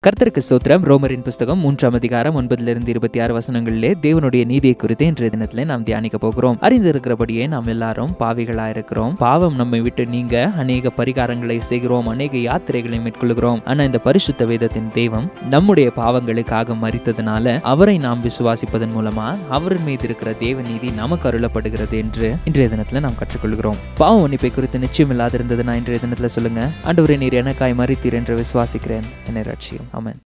கர்த்தருக்கு ஸ்தோத்திரம் ரோமரின் புஸ்தகம் மூன்றாம் அதிகாரம் ஒன்பதிலிருந்து இருபத்தி ஆறு வசனங்களிலே தேவனுடைய நீதியை குறித்து இன்றைய தினத்திலே நாம் தியானிக்க போகிறோம் அறிந்திருக்கிறபடியே நாம் எல்லாரும் பாவிகளா இருக்கிறோம் பாவம் நம்மை விட்டு நீங்க அநேக பரிகாரங்களை செய்கிறோம் அநேக யாத்திரைகளை மேற்கொள்கிறோம் ஆனா இந்த பரிசுத்த வேதத்தின் தெய்வம் நம்முடைய பாவங்களுக்காக மறித்ததுனால அவரை நாம் விசுவாசிப்பதன் மூலமா அவர் மீது இருக்கிற தேவ நீதி நமக்கு அருளப்படுகிறது என்று இன்றைய தினத்துல நாம் கற்றுக்கொள்கிறோம் பாவ மன்னிப்பை குறித்து நிச்சயம் இல்லாதிருந்ததுன்னா இன்றைய தினத்துல சொல்லுங்க ஆண்டவரே நீர் எனக்காய் மறித்தீர் என்று விசுவாசிக்கிறேன் என்னை ரட்சியும் ஆமென்